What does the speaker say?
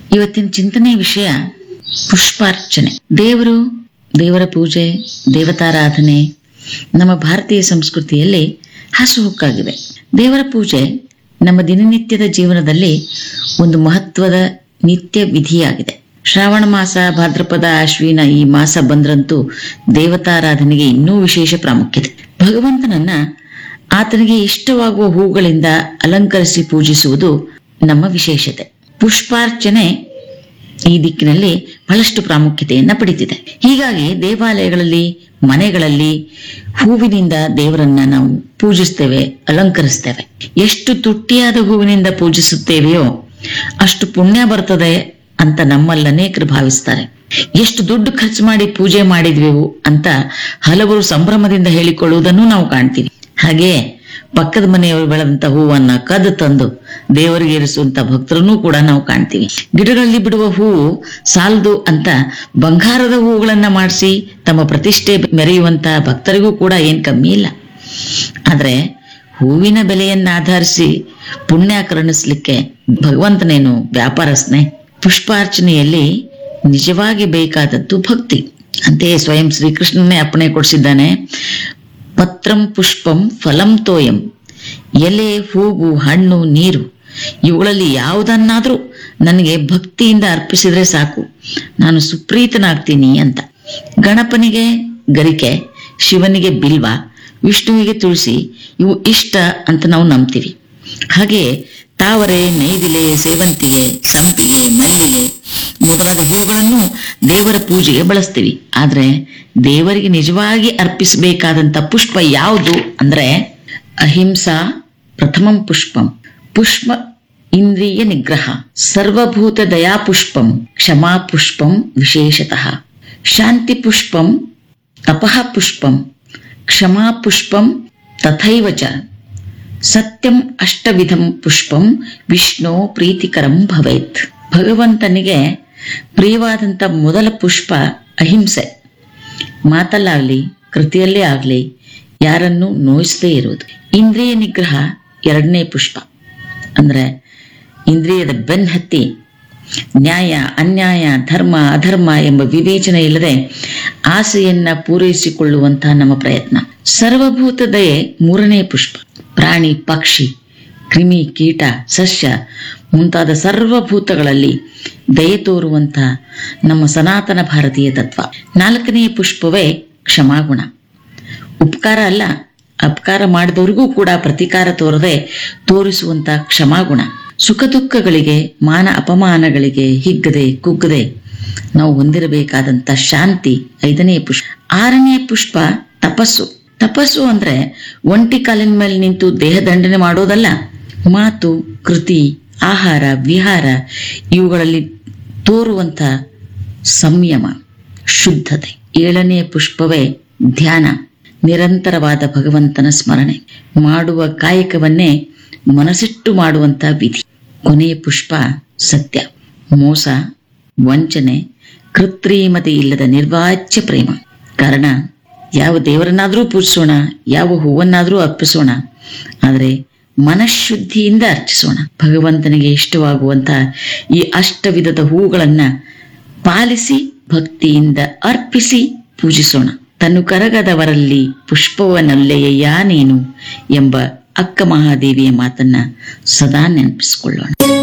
ಇವತ್ತಿನ ಚಿಂತನೆ ವಿಷಯ ಪುಷ್ಪಾರ್ಚನೆ ದೇವರು ದೇವರ ಪೂಜೆ ದೇವತಾರಾಧನೆ ನಮ್ಮ ಭಾರತೀಯ ಸಂಸ್ಕೃತಿಯಲ್ಲಿ ಹಾಸುಹೊಕ್ಕಾಗಿದೆ ದೇವರ ಪೂಜೆ ನಮ್ಮ ದಿನನಿತ್ಯದ ಜೀವನದಲ್ಲಿ ಒಂದು ಮಹತ್ವದ ನಿತ್ಯ ವಿಧಿಯಾಗಿದೆ ಶ್ರಾವಣ ಮಾಸ ಭಾದ್ರಪದ ಅಶ್ವಿನ ಈ ಮಾಸ ಬಂದ್ರಂತೂ ದೇವತಾರಾಧನೆಗೆ ಇನ್ನೂ ವಿಶೇಷ ಪ್ರಾಮುಖ್ಯತೆ ಭಗವಂತನನ್ನ ಆತನಿಗೆ ಇಷ್ಟವಾಗುವ ಹೂಗಳಿಂದ ಅಲಂಕರಿಸಿ ಪೂಜಿಸುವುದು ನಮ್ಮ ವಿಶೇಷತೆ ಪುಷ್ಪಾರ್ಚನೆ ಈ ದಿಕ್ಕಿನಲ್ಲಿ ಬಹಳಷ್ಟು ಪ್ರಾಮುಖ್ಯತೆಯನ್ನ ಪಡೆದಿದೆ ಹೀಗಾಗಿ ದೇವಾಲಯಗಳಲ್ಲಿ ಮನೆಗಳಲ್ಲಿ ಹೂವಿನಿಂದ ದೇವರನ್ನ ನಾವು ಪೂಜಿಸ್ತೇವೆ ಅಲಂಕರಿಸ್ತೇವೆ ಎಷ್ಟು ತುಟ್ಟಿಯಾದ ಹೂವಿನಿಂದ ಪೂಜಿಸುತ್ತೇವೆಯೋ ಅಷ್ಟು ಪುಣ್ಯ ಬರ್ತದೆ ಅಂತ ನಮ್ಮಲ್ಲಿ ಅನೇಕರು ಭಾವಿಸ್ತಾರೆ ಎಷ್ಟು ದುಡ್ಡು ಖರ್ಚು ಮಾಡಿ ಪೂಜೆ ಮಾಡಿದ್ವೆವು ಅಂತ ಹಲವರು ಸಂಭ್ರಮದಿಂದ ಹೇಳಿಕೊಳ್ಳುವುದನ್ನು ನಾವು ಕಾಣ್ತೀವಿ ಹಾಗೆ ಪಕ್ಕದ ಮನೆಯವರು ಬೆಳೆದಂತ ಹೂವನ್ನ ಕದ್ದು ತಂದು ದೇವರಿಗೆ ಇರಿಸುವಂತ ಭಕ್ತರನ್ನೂ ಕೂಡ ನಾವು ಕಾಣ್ತೀವಿ ಗಿಡಗಳಲ್ಲಿ ಬಿಡುವ ಹೂವು ಸಾಲದು ಅಂತ ಬಂಗಾರದ ಹೂಗಳನ್ನ ಮಾಡಿಸಿ ತಮ್ಮ ಪ್ರತಿಷ್ಠೆ ಮೆರೆಯುವಂತ ಭಕ್ತರಿಗೂ ಕೂಡ ಏನ್ ಕಮ್ಮಿ ಇಲ್ಲ ಆದ್ರೆ ಹೂವಿನ ಬೆಲೆಯನ್ನ ಆಧರಿಸಿ ಪುಣ್ಯ ಕರುಣಿಸ್ಲಿಕ್ಕೆ ಭಗವಂತನೇನು ವ್ಯಾಪಾರಸ್ನೆ ಪುಷ್ಪಾರ್ಚನೆಯಲ್ಲಿ ನಿಜವಾಗಿ ಬೇಕಾದದ್ದು ಭಕ್ತಿ ಅಂತೆಯೇ ಸ್ವಯಂ ಶ್ರೀಕೃಷ್ಣನೇ ಅಪ್ಪಣೆ ಕೊಡಿಸಿದ್ದಾನೆ ಪತ್ರಂ ಪುಷ್ಪಂ ಫಲಂ ತೋಯಂ ಎಲೆ ಹೂವು ಹಣ್ಣು ನೀರು ಇವುಗಳಲ್ಲಿ ಯಾವುದನ್ನಾದ್ರೂ ನನಗೆ ಭಕ್ತಿಯಿಂದ ಅರ್ಪಿಸಿದ್ರೆ ಸಾಕು ನಾನು ಸುಪ್ರೀತನಾಗ್ತೀನಿ ಅಂತ ಗಣಪನಿಗೆ ಗರಿಕೆ ಶಿವನಿಗೆ ಬಿಲ್ವ ವಿಷ್ಣುವಿಗೆ ತುಳಸಿ ಇವು ಇಷ್ಟ ಅಂತ ನಾವು ನಂಬ್ತೀವಿ ಹಾಗೆ ತಾವರೆ ನೈದಿಲೆ ಸೇವಂತಿಗೆ ಸಂಪಿಗೆ ಮಲ್ಲಿಗೆ ಮೊದಲಾದ ಹೂಗಳನ್ನು ದೇವರ ಪೂಜೆಗೆ ಬಳಸ್ತೀವಿ ಆದ್ರೆ ದೇವರಿಗೆ ನಿಜವಾಗಿ ಅರ್ಪಿಸಬೇಕಾದಂತ ಪುಷ್ಪ ಯಾವುದು ಅಂದ್ರೆ ಅಹಿಂಸಾ ಪ್ರಥಮಂ ಪುಷ್ಪಂ ಪುಷ್ಪ ಇಂದ್ರಿಯ ನಿಗ್ರಹ ಸರ್ವಭೂತ ದಯಾ ಪುಷ್ಪಂ ಕ್ಷಮಾ ಪುಷ್ಪಂ ವಿಶೇಷತಃ ಶಾಂತಿ ಪುಷ್ಪಂ ತಪಃ ಪುಷ್ಪಂ ಕ್ಷಮಾ ಪುಷ್ಪಂ ತಥೈವ ಚ ಸತ್ಯಂ ಅಷ್ಟವಿಧಂ ಪುಷ್ಪಂ ವಿಷ್ಣು ಪ್ರೀತಿಕರಂ ಭವೇತ್ ಭಗವಂತನಿಗೆ ಪ್ರಿಯವಾದಂತ ಮೊದಲ ಪುಷ್ಪ ಅಹಿಂಸೆ ಮಾತಲ್ಲಾಗ್ಲಿ ಕೃತಿಯಲ್ಲೇ ಆಗ್ಲಿ ಯಾರನ್ನು ನೋಯಿಸದೇ ಇರುವುದು ಇಂದ್ರಿಯ ನಿಗ್ರಹ ಎರಡನೇ ಪುಷ್ಪ ಅಂದ್ರೆ ಇಂದ್ರಿಯದ ಬೆನ್ ಹತ್ತಿ ನ್ಯಾಯ ಅನ್ಯಾಯ ಧರ್ಮ ಅಧರ್ಮ ಎಂಬ ವಿವೇಚನೆ ಇಲ್ಲದೆ ಆಸೆಯನ್ನ ಪೂರೈಸಿಕೊಳ್ಳುವಂತಹ ನಮ್ಮ ಪ್ರಯತ್ನ ಸರ್ವಭೂತ ದಯೆ ಮೂರನೇ ಪುಷ್ಪ ಪ್ರಾಣಿ ಪಕ್ಷಿ ಕ್ರಿಮಿ ಕೀಟ ಸಸ್ಯ ಮುಂತಾದ ಸರ್ವಭೂತಗಳಲ್ಲಿ ದಯೆ ತೋರುವಂತ ನಮ್ಮ ಸನಾತನ ಭಾರತೀಯ ತತ್ವ ನಾಲ್ಕನೆಯ ಪುಷ್ಪವೇ ಕ್ಷಮಾಗುಣ ಉಪಕಾರ ಅಲ್ಲ ಅಪಕಾರ ಮಾಡಿದವರಿಗೂ ಕೂಡ ಪ್ರತಿಕಾರ ತೋರದೆ ತೋರಿಸುವಂತ ಕ್ಷಮಾಗುಣ ಸುಖ ದುಃಖಗಳಿಗೆ ಮಾನ ಅಪಮಾನಗಳಿಗೆ ಹಿಗ್ಗದೆ ಕುಗ್ಗದೆ ನಾವು ಹೊಂದಿರಬೇಕಾದಂತ ಶಾಂತಿ ಐದನೇ ಪುಷ್ಪ ಆರನೇ ಪುಷ್ಪ ತಪಸ್ಸು ತಪಸ್ಸು ಅಂದ್ರೆ ಒಂಟಿ ಕಾಲಿನ ಮೇಲೆ ನಿಂತು ದೇಹ ದಂಡನೆ ಮಾಡೋದಲ್ಲ ಮಾತು ಕೃತಿ ಆಹಾರ ವಿಹಾರ ಇವುಗಳಲ್ಲಿ ತೋರುವಂತ ಸಂಯಮ ಶುದ್ಧತೆ ಏಳನೇ ಪುಷ್ಪವೇ ಧ್ಯಾನ ನಿರಂತರವಾದ ಭಗವಂತನ ಸ್ಮರಣೆ ಮಾಡುವ ಕಾಯಕವನ್ನೇ ಮನಸ್ಸಿಟ್ಟು ಮಾಡುವಂತ ವಿಧಿ ಕೊನೆಯ ಪುಷ್ಪ ಸತ್ಯ ಮೋಸ ವಂಚನೆ ಕೃತ್ರಿಮತೆ ಇಲ್ಲದ ನಿರ್ವಾಚ್ಯ ಪ್ರೇಮ ಕಾರಣ ಯಾವ ದೇವರನ್ನಾದ್ರೂ ಪೂಜಿಸೋಣ ಯಾವ ಹೂವನ್ನಾದ್ರೂ ಅರ್ಪಿಸೋಣ ಆದರೆ ಮನಃಶುದ್ಧಿಯಿಂದ ಅರ್ಚಿಸೋಣ ಭಗವಂತನಿಗೆ ಇಷ್ಟವಾಗುವಂತ ಈ ಅಷ್ಟವಿಧದ ಹೂಗಳನ್ನ ಪಾಲಿಸಿ ಭಕ್ತಿಯಿಂದ ಅರ್ಪಿಸಿ ಪೂಜಿಸೋಣ ತನ್ನು ಕರಗದವರಲ್ಲಿ ಪುಷ್ಪವನಲ್ಲೆಯ ನೀನು ಎಂಬ ಅಕ್ಕ ಮಹಾದೇವಿಯ ಮಾತನ್ನ ಸದಾ ನೆನಪಿಸಿಕೊಳ್ಳೋಣ